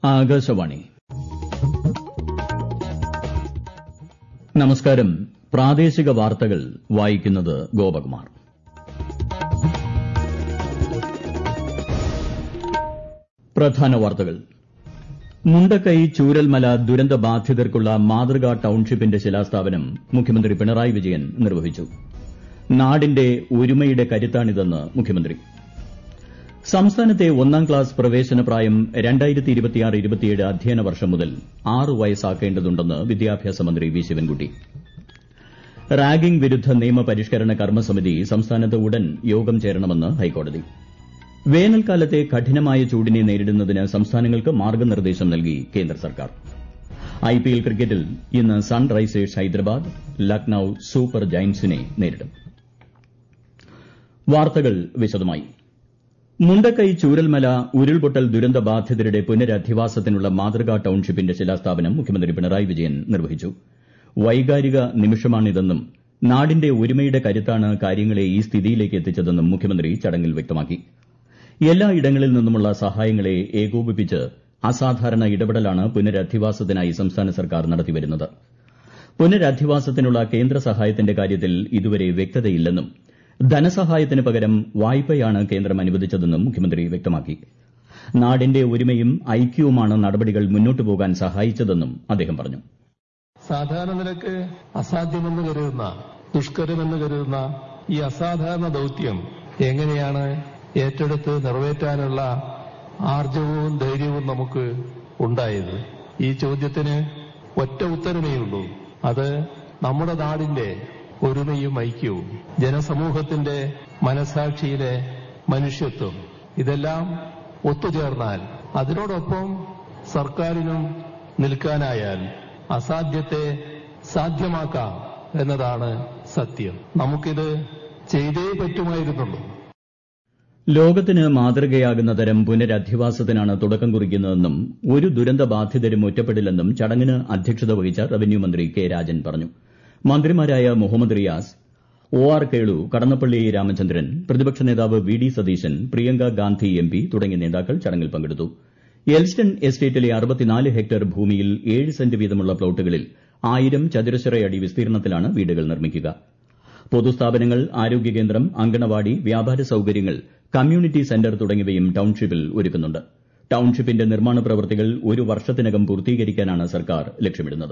ആകാശവാണി നമസ്കാരം പ്രാദേശിക വാർത്തകൾ വായിക്കുന്നത് ഗോപകുമാർ പ്രധാന വാർത്തകൾ മുണ്ടക്കൈ ചൂരൽമല ദുരന്തബാധിതർക്കുള്ള മാതൃകാ ടൌൺഷിപ്പിന്റെ ശിലാസ്ഥാപനം മുഖ്യമന്ത്രി പിണറായി വിജയൻ നിർവഹിച്ചു നാടിന്റെ ഒരുമയുടെ കരുത്താണിതെന്ന് മുഖ്യമന്ത്രി സംസ്ഥാനത്തെ ഒന്നാം ക്ലാസ് പ്രവേശന പ്രായം അധ്യയന വർഷം മുതൽ ആറ് വയസ്സാക്കേണ്ടതുണ്ടെന്ന് വിദ്യാഭ്യാസ മന്ത്രി വി ശിവൻകുട്ടി റാഗിംഗ് വിരുദ്ധ നിയമ പരിഷ്കരണ കർമ്മസമിതി സംസ്ഥാനത്ത് ഉടൻ യോഗം ചേരണമെന്ന് ഹൈക്കോടതി വേനൽക്കാലത്തെ കഠിനമായ ചൂടിനെ നേരിടുന്നതിന് സംസ്ഥാനങ്ങൾക്ക് മാർഗ്ഗനിർദ്ദേശം നൽകി കേന്ദ്ര സർക്കാർ ഐപിഎൽ ക്രിക്കറ്റിൽ ഇന്ന് സൺറൈസേഴ്സ് ഹൈദരാബാദ് ലക്നൌ സൂപ്പർ ജയന്റ്സിനെ നേരിടും വാർത്തകൾ വിശദമായി മുണ്ടക്കൈ ചൂരൽമല ഉരുൾപൊട്ടൽ ദുരന്തബാധിതരുടെ പുനരധിവാസത്തിനുള്ള മാതൃകാ ടൌൺഷിപ്പിന്റെ ശിലാസ്ഥാപനം മുഖ്യമന്ത്രി പിണറായി വിജയൻ നിർവഹിച്ചു വൈകാരിക നിമിഷമാണിതെന്നും നാടിന്റെ ഒരുമയുടെ കരുത്താണ് കാര്യങ്ങളെ ഈ സ്ഥിതിയിലേക്ക് എത്തിച്ചതെന്നും മുഖ്യമന്ത്രി ചടങ്ങിൽ വ്യക്തമാക്കി എല്ലാ ഇടങ്ങളിൽ നിന്നുമുള്ള സഹായങ്ങളെ ഏകോപിപ്പിച്ച് അസാധാരണ ഇടപെടലാണ് പുനരധിവാസത്തിനായി സംസ്ഥാന സർക്കാർ നടത്തിവരുന്നത് പുനരധിവാസത്തിനുള്ള കേന്ദ്ര സഹായത്തിന്റെ കാര്യത്തിൽ ഇതുവരെ വ്യക്തതയില്ലെന്നും ധനസഹായത്തിന് പകരം വായ്പയാണ് കേന്ദ്രം അനുവദിച്ചതെന്നും മുഖ്യമന്ത്രി വ്യക്തമാക്കി നാടിന്റെ ഒരുമയും ഐക്യവുമാണ് നടപടികൾ മുന്നോട്ടു പോകാൻ സഹായിച്ചതെന്നും അദ്ദേഹം പറഞ്ഞു സാധാരണ നിലക്ക് അസാധ്യമെന്ന് കരുതുന്ന ദുഷ്കരമെന്ന് കരുതുന്ന ഈ അസാധാരണ ദൌത്യം എങ്ങനെയാണ് ഏറ്റെടുത്ത് നിറവേറ്റാനുള്ള ആർജവവും ധൈര്യവും നമുക്ക് ഉണ്ടായത് ഈ ചോദ്യത്തിന് ഒറ്റ ഉത്തരമേയുള്ളൂ അത് നമ്മുടെ നാടിന്റെ ഒരുമയും ഐക്യവും ജനസമൂഹത്തിന്റെ മനസാക്ഷിയിലെ മനുഷ്യത്വം ഇതെല്ലാം ഒത്തുചേർന്നാൽ അതിനോടൊപ്പം സർക്കാരിനും നിൽക്കാനായാൽ അസാധ്യത്തെ സാധ്യമാക്കാം എന്നതാണ് സത്യം നമുക്കിത് ചെയ്തേ പറ്റുമായിരുന്നുള്ളൂ ലോകത്തിന് മാതൃകയാകുന്ന തരം പുനരധിവാസത്തിനാണ് തുടക്കം കുറിക്കുന്നതെന്നും ഒരു ദുരന്തബാധിതരും ഒറ്റപ്പെടില്ലെന്നും ചടങ്ങിന് അധ്യക്ഷത വഹിച്ച റവന്യൂ മന്ത്രി കെ രാജൻ പറഞ്ഞു മന്ത്രിമാരായ മുഹമ്മദ് റിയാസ് ഒ ആർ കേളു കടന്നപ്പള്ളി രാമചന്ദ്രൻ പ്രതിപക്ഷ നേതാവ് V D Satheesan Priyanka Gandhi M P തുടങ്ങിയ നേതാക്കൾ ചടങ്ങിൽ പങ്കെടുത്തു എൽസ്റ്റൺ എസ്റ്റേറ്റിലെ അറുപത്തിനാല് ഹെക്ടർ ഭൂമിയിൽ ഏഴ് സെന്റ് വീതമുള്ള പ്ലോട്ടുകളിൽ ആയിരം ചതുരശ്ര അടി വിസ്തീർണത്തിലാണ് വീടുകൾ നിർമ്മിക്കുക പൊതുസ്ഥാപനങ്ങൾ ആരോഗ്യകേന്ദ്രം അങ്കണവാടി വ്യാപാര സൌകര്യങ്ങൾ കമ്മ്യൂണിറ്റി സെന്റർ തുടങ്ങിയവയും ടൌൺഷിപ്പിൽ ഒരുക്കുന്നുണ്ട് ടൌൺഷിപ്പിന്റെ നിർമ്മാണ പ്രവൃത്തികൾ ഒരു വർഷത്തിനകം പൂർത്തീകരിക്കാനാണ് സർക്കാർ ലക്ഷ്യമിടുന്നത്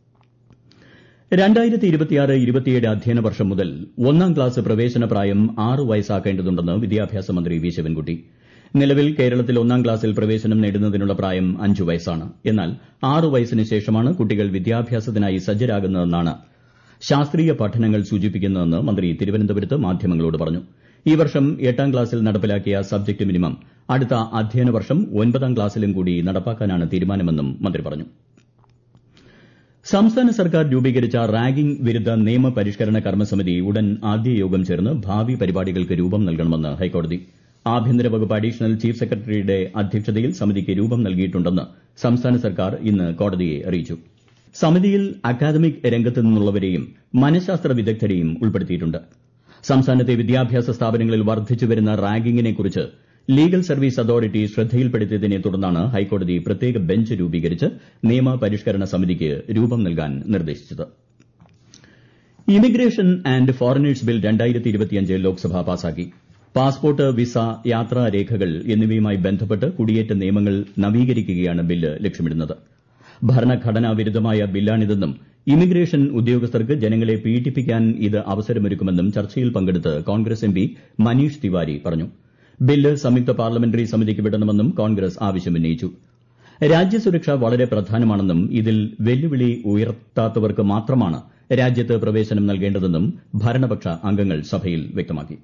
അധ്യയന വർഷം മുതൽ ഒന്നാം ക്ലാസ് പ്രവേശന പ്രായം ആറ് വയസ്സാക്കേണ്ടതുണ്ടെന്ന് വിദ്യാഭ്യാസ മന്ത്രി വി ശിവൻകുട്ടി നിലവിൽ കേരളത്തിൽ ഒന്നാം ക്ലാസ്സിൽ പ്രവേശനം നേടുന്നതിനുള്ള പ്രായം അഞ്ച് വയസ്സാണ് എന്നാൽ ആറ് വയസ്സിന് ശേഷമാണ് കുട്ടികൾ വിദ്യാഭ്യാസത്തിനായി സജ്ജരാകുന്നതെന്നാണ് ശാസ്ത്രീയ പഠനങ്ങൾ സൂചിപ്പിക്കുന്നതെന്ന് മന്ത്രി തിരുവനന്തപുരത്ത് മാധ്യമങ്ങളോട് പറഞ്ഞു ഈ വർഷം എട്ടാം ക്ലാസ്സിൽ നടപ്പിലാക്കിയ സബ്ജക്ട് മിനിമം അടുത്ത അധ്യയന വർഷം ഒൻപതാം ക്ലാസ്സിലും കൂടി നടപ്പാക്കാനാണ് തീരുമാനമെന്നും മന്ത്രി പറഞ്ഞു സംസ്ഥാന സർക്കാർ രൂപീകരിച്ച റാഗിംഗ് വിരുദ്ധ നിയമ പരിഷ്കരണ കർമ്മസമിതി ഉടൻ ആദ്യ യോഗം ചേർന്ന് ഭാവി പരിപാടികൾക്ക് രൂപം നൽകണമെന്ന് ഹൈക്കോടതി ആഭ്യന്തര വകുപ്പ് അഡീഷണൽ ചീഫ് സെക്രട്ടറിയുടെ അധ്യക്ഷതയിൽ സമിതിക്ക് രൂപം നൽകിയിട്ടുണ്ടെന്ന് സംസ്ഥാന സർക്കാർ ഇന്ന് കോടതിയെ അറിയിച്ചു സമിതിയിൽ അക്കാദമിക് രംഗത്തു നിന്നുള്ളവരെയും മനഃശാസ്ത്ര വിദഗ്ധരെയും ഉൾപ്പെടുത്തിയിട്ടുണ്ട് സംസ്ഥാനത്തെ വിദ്യാഭ്യാസ സ്ഥാപനങ്ങളിൽ വർദ്ധിച്ചുവരുന്ന റാഗിംഗിനെക്കുറിച്ച് ലീഗൽ സർവീസ് അതോറിറ്റി ശ്രദ്ധയിൽപ്പെടുത്തിയതിനെ തുടർന്നാണ് ഹൈക്കോടതി പ്രത്യേക ബെഞ്ച് രൂപീകരിച്ച് നിയമ പരിഷ്കരണ സമിതിക്ക് രൂപം നൽകാൻ നിർദ്ദേശിച്ചത് immigration and foreigners bill Lok Sabha പാസാക്കി പാസ്പോർട്ട് വിസ യാത്രാരേഖകൾ എന്നിവയുമായി ബന്ധപ്പെട്ട് കുടിയേറ്റ നിയമങ്ങൾ നവീകരിക്കുകയാണ് ബില്ല് ലക്ഷ്യമിടുന്നത് ഭരണഘടനാ വിരുദ്ധമായ ബില്ലാണിതെന്നും ഇമിഗ്രേഷൻ ഉദ്യോഗസ്ഥർക്ക് ജനങ്ങളെ പീഡിപ്പിക്കാൻ ഇത് അവസരമൊരുക്കുമെന്നും ചർച്ചയിൽ പങ്കെടുത്ത് കോൺഗ്രസ് എംപി മനീഷ് തിവാരി പറഞ്ഞു ബില്ല് സംയുക്ത പാർലമെന്ററി സമിതിക്ക് വിടണമെന്നും കോൺഗ്രസ് ആവശ്യമുന്നയിച്ചു രാജ്യസുരക്ഷ വളരെ പ്രധാനമാണെന്നും ഇതിൽ വെല്ലുവിളി ഉയർത്താത്തവർക്ക് മാത്രമാണ് രാജ്യത്ത് പ്രവേശനം നൽകേണ്ടതെന്നും ഭരണപക്ഷ അംഗങ്ങൾ സഭയിൽ വ്യക്തമാക്കി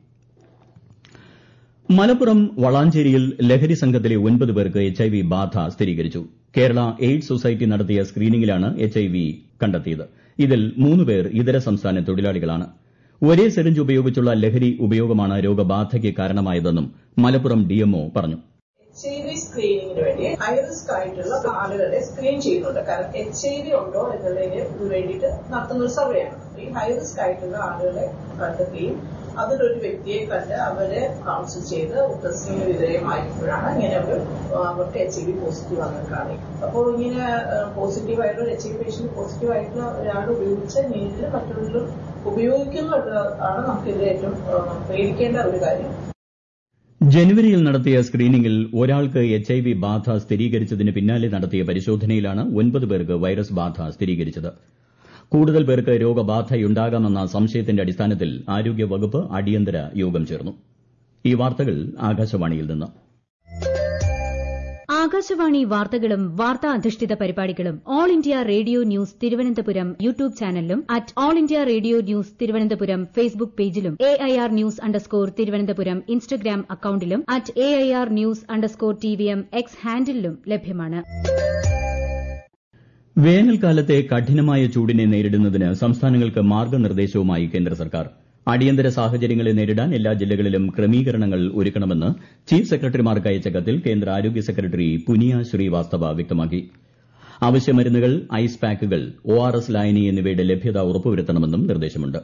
മലപ്പുറം വളാഞ്ചേരിയിൽ ലഹരി സംഘത്തിലെ ഒൻപത് പേർക്ക് എച്ച്ഐവി ബാധ സ്ഥിരീകരിച്ചു കേരള എയ്ഡ്സ് സൊസൈറ്റി നടത്തിയ സ്ക്രീനിംഗിലാണ് എച്ച്ഐവി കണ്ടെത്തിയത് ഇതിൽ മൂന്ന് പേർ ഇതര സംസ്ഥാന തൊഴിലാളികളാണ് ഒരേ സിറിഞ്ച് ഉപയോഗിച്ചുള്ള ലഹരി ഉപയോഗമാണ് രോഗബാധയ്ക്ക് കാരണമായതെന്നും മലപ്പുറം ഡിഎംഒ പറഞ്ഞു എച്ച് ഐ വി സ്ക്രീനിങ്ങിന് വേണ്ടി ഹൈ റിസ്ക് ആയിട്ടുള്ള ആളുകളെ സ്ക്രീൻ ചെയ്യുന്നുണ്ട് കാരണം എച്ച് ഐ വി ഉണ്ടോ എന്നുള്ളതിന് വേണ്ടിയിട്ട് നടത്തുന്ന ഒരു സർവേയാണ് ഈ ഹൈ റിസ്ക് ആയിട്ടുള്ള ആളുകളെ കണ്ടെത്തുകയും അതിലൊരു വ്യക്തിയെ കണ്ട് അവരെ കൗൺസിൽ ചെയ്ത് ടെസ്റ്റിന് വിധേയമായപ്പോഴാണ് ഇങ്ങനെ ഒരു അവർക്ക് എച്ച് ഐ വി പോസിറ്റീവ് ആണെന്ന് കാണുന്നത് അപ്പോൾ ഇങ്ങനെ പോസിറ്റീവ് ആയിട്ടുള്ള H I V patient positive ആയിട്ടുള്ള ഒരാൾ ഉപയോഗിച്ച നീരിൽ മറ്റുള്ളവരും ഉപയോഗിക്കുന്നതാണ് നമുക്കിതിൽ ഏറ്റവും പേടിക്കേണ്ട ഒരു കാര്യം ജനുവരിയിൽ നടത്തിയ സ്ക്രീനിംഗിൽ ഒരാൾക്ക് എച്ച് ഐ വി ബാധ സ്ഥിരീകരിച്ചതിന് പിന്നാലെ നടത്തിയ പരിശോധനയിലാണ് ഒൻപത് പേർക്ക് വൈറസ് ബാധ സ്ഥിരീകരിച്ചത് കൂടുതൽ പേർക്ക് രോഗബാധയുണ്ടാകാമെന്ന സംശയത്തിന്റെ അടിസ്ഥാനത്തിൽ ആരോഗ്യവകുപ്പ് അടിയന്തര യോഗം ചേർന്നു ഈ വാർത്തകൾ ആകാശവാണിയിൽ നിന്ന് ആകാശവാണി വാർത്തകളും വാർത്താ അധിഷ്ഠിത പരിപാടികളും All India Radio News Thiruvananthapuram YouTube ചാനലിലും at All India Radio News Thiruvananthapuram Facebook പേജിലും A I R news underscore Thiruvananthapuram Instagram അക്കൌണ്ടിലും at A I R news underscore T V M X ഹാൻഡിലും ലഭ്യമാണ് വേനൽക്കാലത്തെ കഠിനമായ ചൂടിനെ നേരിടുന്നതിന് സംസ്ഥാനങ്ങൾക്ക് മാർഗ്ഗനിർദ്ദേശവുമായി കേന്ദ്ര സർക്കാർ അടിയന്തര സാഹചര്യങ്ങളെ നേരിടാൻ എല്ലാ ജില്ലകളിലും ക്രമീകരണങ്ങൾ ഒരുക്കണമെന്ന് ചീഫ് സെക്രട്ടറിമാർക്ക് അയച്ച കത്തിൽ കേന്ദ്ര ആരോഗ്യ സെക്രട്ടറി പുനിയ ശ്രീവാസ്തവ വ്യക്തമാക്കി അവശ്യമരുന്നുകൾ ഐസ് പാക്കുകൾ ഒ ആർ എസ് ലായനി എന്നിവയുടെ ലഭ്യത ഉറപ്പുവരുത്തണമെന്നും നിർദ്ദേശമുണ്ട്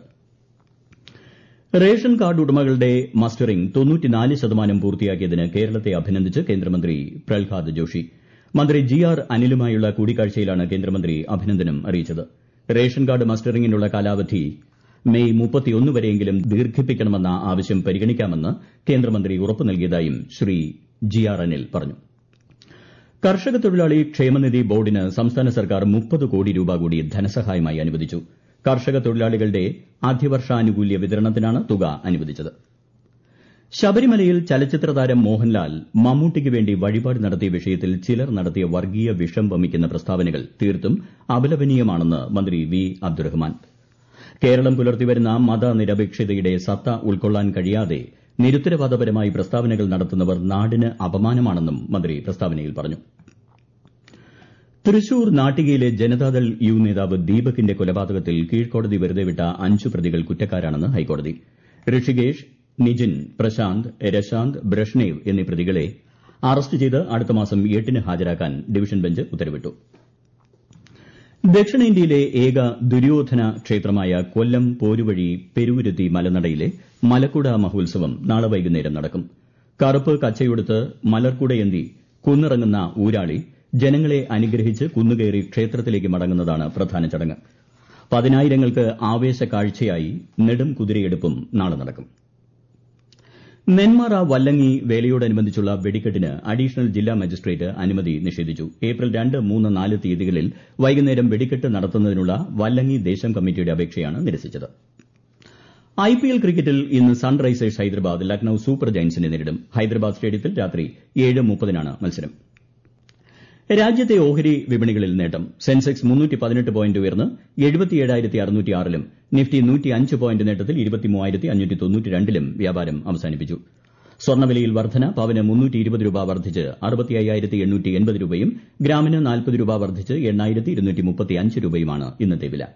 റേഷൻ കാർഡ് ഉടമകളുടെ മസ്റ്ററിംഗ് ശതമാനം പൂർത്തിയാക്കിയതിന് കേരളത്തെ അഭിനന്ദിച്ച് കേന്ദ്രമന്ത്രി പ്രഹ്ലാദ് ജോഷി മന്ത്രി ജി ആർ അനിലുമായുള്ള കൂടിക്കാഴ്ചയിലാണ് കേന്ദ്രമന്ത്രി അഭിനന്ദനം അറിയിച്ചത് റേഷൻ കാർഡ് മസ്റ്ററിംഗിനുള്ള കാലാവധി മെയ് വരെയെങ്കിലും ദീർഘിപ്പിക്കണമെന്ന ആവശ്യം പരിഗണിക്കാമെന്ന് കേന്ദ്രമന്ത്രി ഉറപ്പു നൽകിയതായും ശ്രീ ജി ആർ അനിൽ പറഞ്ഞു കർഷക തൊഴിലാളി ക്ഷേമനിധി ബോർഡിന് സംസ്ഥാന സർക്കാർ മുപ്പത് കോടി രൂപ കൂടി ധനസഹായമായി അനുവദിച്ചു കർഷക തൊഴിലാളികളുടെ അധിവർഷാനുകൂല്യ വിതരണത്തിനാണ് തുക അനുവദിച്ചത് ശബരിമലയിൽ ചലച്ചിത്ര താരം മോഹൻലാൽ മമ്മൂട്ടിക്ക് വേണ്ടി വഴിപാട് നടത്തിയ വിഷയത്തിൽ ചിലർ നടത്തിയ വർഗ്ഗീയ വിഷം വമിക്കുന്ന പ്രസ്താവനകൾ തീർത്തും അപലപനീയമാണെന്ന് മന്ത്രി വി അബ്ദുറഹ്മാൻ കേരളം പുലർത്തിവരുന്ന മതനിരപേക്ഷതയുടെ സത്ത ഉൾക്കൊള്ളാൻ കഴിയാതെ നിരുത്തരവാദപരമായി പ്രസ്താവനകൾ നടത്തുന്നവർ നാടിന് അപമാനമാണെന്നും മന്ത്രി പ്രസ്താവനയിൽ പറഞ്ഞു തൃശൂർ നാട്ടികയിലെ ജനതാദൾ യു നേതാവ് ദീപകിന്റെ കൊലപാതകത്തിൽ കീഴ്ക്കോടതി വെറുതെ വിട്ട അഞ്ചു പ്രതികൾ കുറ്റക്കാരാണെന്ന് ഹൈക്കോടതി ഋഷികേഷ് നിജിൻ പ്രശാന്ത് രശാന്ത് ബ്രഷ്നേവ് എന്നീ പ്രതികളെ അറസ്റ്റ് ചെയ്ത് അടുത്ത മാസം എട്ടിന് ഹാജരാക്കാൻ ഡിവിഷൻ ബെഞ്ച് ഉത്തരവിട്ടു ദക്ഷിണേന്ത്യയിലെ ഏക ദുര്യോധന ക്ഷേത്രമായ കൊല്ലം പോരുവഴി പെരുവുരുത്തി മലനടയിലെ മലക്കുട മഹോത്സവം നാളെ വൈകുന്നേരം നടക്കും കറുപ്പ് കച്ചയുടുത്ത് മലർക്കുടയേന്തി കുന്നിറങ്ങുന്ന ഊരാളി ജനങ്ങളെ അനുഗ്രഹിച്ച് കുന്നുകയറി ക്ഷേത്രത്തിലേക്ക് മടങ്ങുന്നതാണ് പ്രധാന ചടങ്ങ് പതിനായിരങ്ങൾക്ക് ആവേശക്കാഴ്ചയായി നെടും കുതിരയെടുപ്പും നാളെ നടക്കും നെന്മാറ വല്ലങ്ങി വേലയോടനുബന്ധിച്ചുള്ള വെടിക്കെട്ടിന് അഡീഷണൽ ജില്ലാ മജിസ്ട്രേറ്റ് അനുമതി നിഷേധിച്ചു ഏപ്രിൽ രണ്ട് മൂന്ന് നാല് തീയതികളിൽ വൈകുന്നേരം വെടിക്കെട്ട് നടത്തുന്നതിനുള്ള വല്ലങ്ങി ദേശം കമ്മിറ്റിയുടെ അപേക്ഷയാണ് നിരസിച്ചത് ഐപിഎൽ ക്രിക്കറ്റിൽ ഇന്ന് സൺറൈസേഴ്സ് ഹൈദരാബാദ് ലക്നൌ സൂപ്പർ ജയന്റ്സിനെ നേരിടും ഹൈദരാബാദ് സ്റ്റേഡിയത്തിൽ രാത്രി ഏഴ് മുപ്പതിനാണ് മത്സരം രാജ്യത്തെ ഓഹരി വിപണികളിൽ നേട്ടം സെൻസെക്സ് പോയിന്റ് ഉയർന്ന് ലും നിഫ്റ്റി പോയിന്റ് നേട്ടത്തിൽ ലും വ്യാപാരം അവസാനിപ്പിച്ചു സ്വർണ്ണവിലയിൽ വർധന പവന് രൂപ വർദ്ധിച്ച് രൂപയും ഗ്രാമിന് നാൽപ്പത് രൂപ വർദ്ധിച്ച് രൂപയുമാണ് ഇന്നത്തെ വില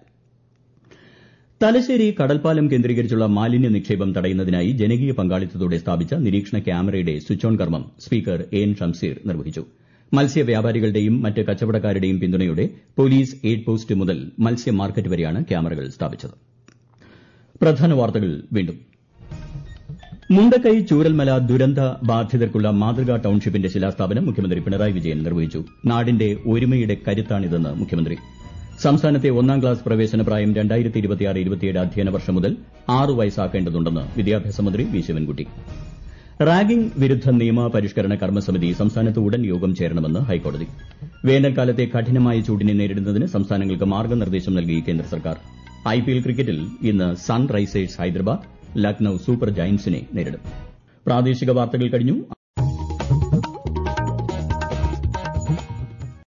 തലശ്ശേരി കടൽപ്പാലം കേന്ദ്രീകരിച്ചുള്ള മാലിന്യ നിക്ഷേപം തടയുന്നതിനായി ജനകീയ പങ്കാളിത്തത്തോടെ സ്ഥാപിച്ച നിരീക്ഷണ ക്യാമറയുടെ സ്വിച്ച് ഓൺ കർമ്മം സ്പീക്കർ എ എൻ ഷംസീർ നിർവഹിച്ചു മത്സ്യവ്യാപാരികളുടെയും മറ്റ് കച്ചവടക്കാരുടെയും പിന്തുണയോടെ പോലീസ് എയ്ഡ് പോസ്റ്റ് മുതൽ മത്സ്യ മാർക്കറ്റ് വരെയാണ് ക്യാമറകൾ സ്ഥാപിച്ചത് പ്രധാന വാർത്തകൾ വീണ്ടും മുണ്ടക്കൈ ചൂരൽമല ദുരന്ത ബാധിതർക്കുള്ള മാതൃകാ ടൌൺഷിപ്പിന്റെ ശിലാസ്ഥാപനം മുഖ്യമന്ത്രി പിണറായി വിജയൻ നിർവഹിച്ചു നാടിന്റെ ഒരുമയുടെ കരുത്താണിതെന്ന് മുഖ്യമന്ത്രി സംസ്ഥാനത്തെ ഒന്നാം ക്ലാസ് പ്രവേശന പ്രായം അധ്യയന വർഷം മുതൽ ആറ് വയസ്സാക്കേണ്ടതുണ്ടെന്ന് വിദ്യാഭ്യാസ മന്ത്രി വി ശിവൻകുട്ടി റാഗിംഗ് വിരുദ്ധ നിയമ പരിഷ്കരണ കർമ്മസമിതി സംസ്ഥാനത്ത് ഉടൻ യോഗം ചേരണമെന്ന് ഹൈക്കോടതി വേനൽക്കാലത്തെ കഠിനമായ ചൂടിനെ നേരിടുന്നതിന് സംസ്ഥാനങ്ങൾക്ക് മാർഗ്ഗനിർദ്ദേശം നൽകി കേന്ദ്ര സർക്കാർ ഐപിഎൽ ക്രിക്കറ്റിൽ ഇന്ന് സൺറൈസേഴ്സ് ഹൈദരാബാദ് ലക്നൌ സൂപ്പർ ജയന്റ്സിനെ നേരിടും പ്രാദേശിക വാർത്തകൾ കഴിഞ്ഞു